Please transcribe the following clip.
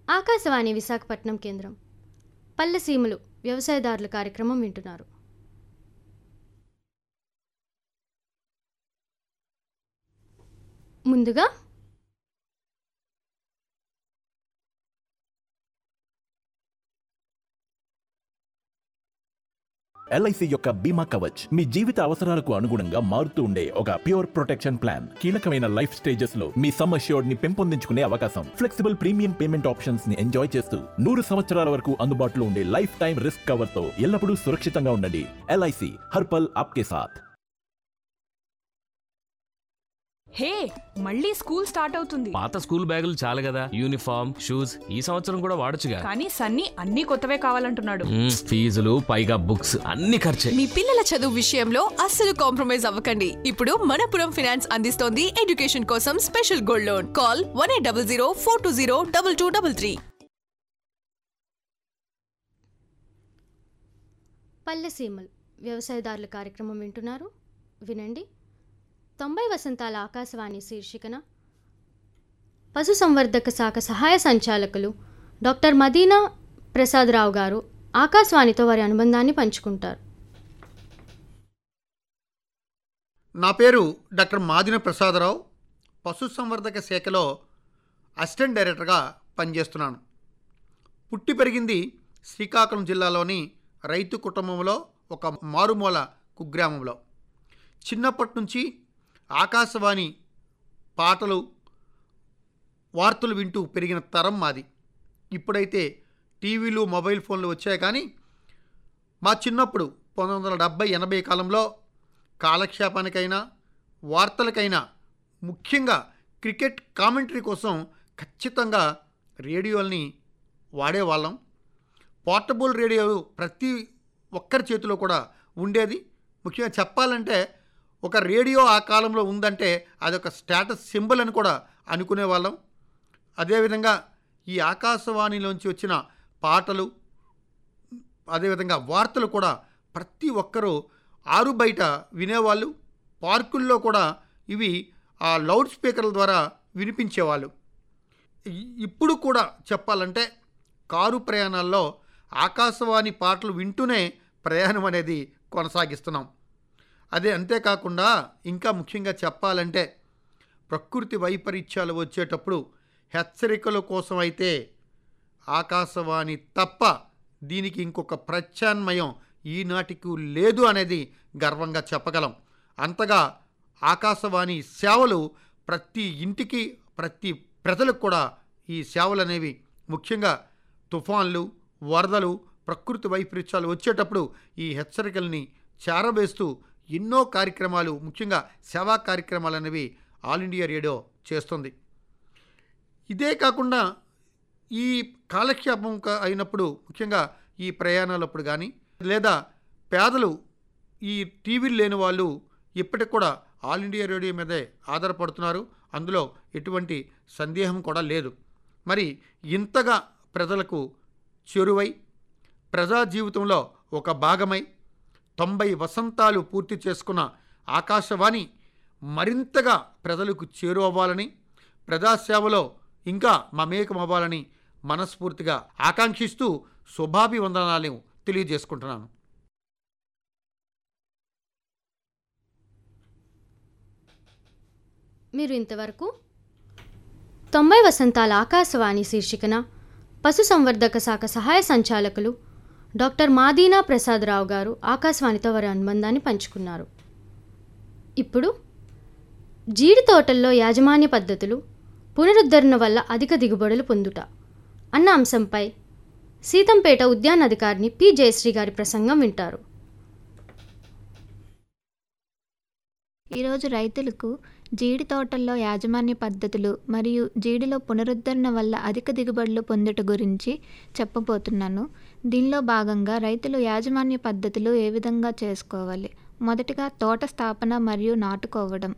ఆకాశవాణి విశాఖపట్నం కేంద్రం పల్లెసీమలు వ్యవసాయదారుల కార్యక్రమం వింటున్నారు ముందుగా ఎల్ఐసి యొక్క బీమా కవచ్ మీ జీవిత అవసరాలకు అనుగుణంగా మారుతూ ఉండే ఒక ప్యూర్ ప్రొటెక్షన్ ప్లాన్ కీలకమైన లైఫ్ స్టేజెస్ లో మీ సమ్ అష్యూర్డ్ ని పెంపొందించుకునే అవకాశం ఫ్లెక్సిబుల్ ప్రీమియం పేమెంట్ ఆప్షన్స్ ని ఎంజాయ్ చేస్తూ నూరు సంవత్సరాల వరకు అందుబాటులో ఉండే లైఫ్ టైం రిస్క్ కవర్ తో ఎల్లప్పుడూ సురక్షితంగా ఉండండి ఎల్ఐసి హర్పల్ ఆప్కే సాథ్ హే మళ్ళీ స్కూల్ స్టార్ట్ అవుతుంది పాత స్కూల్ బ్యాగులు చాలు కదా యూనిఫామ్ షూస్ ఈ సంవత్సరం కూడా వాడొచ్చుగా కానీ సన్నీ అన్ని కొత్తవే కావాలంటున్నాడు మ్మ్, ఫీజులు పైగా బుక్స్ అన్ని ఖర్చే మీ పిల్లల చదువు విషయంలో అస్సలు కాంప్రమైజ్ అవ్వకండి ఇప్పుడు మనపురం ఫినాన్స్ అందిస్తోంది ఎడ్యుకేషన్ కోసం special gold loan call one eight double zero four two zero double two double three పల్లెసీమలు వ్యవసాయదారుల కార్యక్రమం వింటున్నారు వినండి తొంభై వసంతాల ఆకాశవాణి శీర్షికన పశుసంవర్ధక శాఖ సహాయ సంచాలకులు డాక్టర్ మదీనా ప్రసాదరావు గారు ఆకాశవాణితో వారి అనుబంధాన్ని పంచుకుంటారు నా పేరు డాక్టర్ మాదిన ప్రసాదరావు పశుసంవర్ధక శాఖలో అసిస్టెంట్ డైరెక్టర్గా పనిచేస్తున్నాను పుట్టి పెరిగింది శ్రీకాకుళం జిల్లాలోని రైతు కుటుంబంలో ఒక మారుమూల కుగ్రామంలో చిన్నప్పటి నుంచి ఆకాశవాణి పాటలు వార్తలు వింటూ పెరిగిన తరం మాది ఇప్పుడైతే టీవీలు మొబైల్ ఫోన్లు వచ్చాయి కానీ మా చిన్నప్పుడు పంతొమ్మిది వందల డెబ్భై ఎనభై కాలంలో కాలక్షేపానికైనా వార్తలకైనా ముఖ్యంగా క్రికెట్ కామెంటరీ కోసం ఖచ్చితంగా రేడియోల్ని వాడేవాళ్ళం పోర్టబుల్ రేడియో ప్రతి ఒక్కరి చేతిలో కూడా ఉండేది ముఖ్యంగా చెప్పాలంటే ఒక రేడియో ఆ కాలంలో ఉందంటే అదొక స్టేటస్ సింబల్ అని కూడా అనుకునేవాళ్ళం అదేవిధంగా ఈ ఆకాశవాణిలోంచి వచ్చిన పాటలు అదేవిధంగా వార్తలు కూడా ప్రతి ఒక్కరూ ఆరు బయట వినేవాళ్ళు పార్కుల్లో కూడా ఇవి ఆ లౌడ్ స్పీకర్ల ద్వారా వినిపించేవాళ్ళు ఇ- ఇప్పుడు కూడా చెప్పాలంటే కారు ప్రయాణాల్లో ఆకాశవాణి పాటలు వింటూనే ప్రయాణం అనేది కొనసాగిస్తున్నాం అదే అంతేకాకుండా ఇంకా ముఖ్యంగా చెప్పాలంటే ప్రకృతి వైపరీత్యాలు వచ్చేటప్పుడు హెచ్చరికల కోసం అయితే ఆకాశవాణి తప్ప దీనికి ఇంకొక ప్రత్యామ్నాయం ఈనాటికి లేదు అనేది గర్వంగా చెప్పగలం అంతగా ఆకాశవాణి సేవలు ప్రతి ఇంటికి ప్రతి ప్రజలకు కూడా ఈ సేవలు అనేవి ముఖ్యంగా తుఫాన్లు వరదలు ప్రకృతి వైపరీత్యాలు వచ్చేటప్పుడు ఈ హెచ్చరికల్ని చేరవేస్తూ ఎన్నో కార్యక్రమాలు ముఖ్యంగా సేవా కార్యక్రమాలు అనేవి ఆల్ ఇండియా రేడియో చేస్తుంది ఇదే కాకుండా ఈ కాలక్షేపం క- అయినప్పుడు ముఖ్యంగా ఈ ప్రయాణాలప్పుడు కానీ లేదా పేదలు ఈ టీవీలు లేని వాళ్ళు ఇప్పటికి కూడా ఆల్ ఇండియా రేడియో మీదే ఆధారపడుతున్నారు అందులో ఎటువంటి సందేహం కూడా లేదు మరి ఇంతగా ప్రజలకు చేరువై ప్రజా జీవితంలో ఒక భాగమై తొంభై వసంతాలు పూర్తి చేసుకున్న ఆకాశవాణి మరింతగా ప్రజలకు చేరువవ్వాలని ప్రజాసేవలో ఇంకా మమేకమవ్వాలని మనస్ఫూర్తిగా ఆకాంక్షిస్తూ శుభాభివందనాలు తెలియజేసుకుంటున్నాను మీరు ఇంతవరకు తొంభై వసంతాల ఆకాశవాణి శీర్షికన పశుసంవర్ధక శాఖ సహాయ సంచాలకులు డాక్టర్ మాదీనా ప్రసాదరావు గారు ఆకాశవాణితో వారి అనుబంధాన్ని పంచుకున్నారు ఇప్పుడు జీడి తోటల్లో యాజమాన్య పద్ధతులు పునరుద్ధరణ వల్ల అధిక దిగుబడులు పొందుట అన్న అంశంపై సీతంపేట ఉద్యాన అధికారిని పి జయశ్రీ గారి ప్రసంగం వింటారు ఈరోజు రైతులకు జీడి తోటల్లో యాజమాన్య పద్ధతులు మరియు జీడిలో పునరుద్ధరణ వల్ల అధిక దిగుబడులు పొందుట గురించి చెప్పబోతున్నాను దీనిలో భాగంగా రైతులు యాజమాన్య పద్ధతులు ఏ విధంగా చేసుకోవాలి మొదటిగా తోట స్థాపన మరియు నాటుకోవడం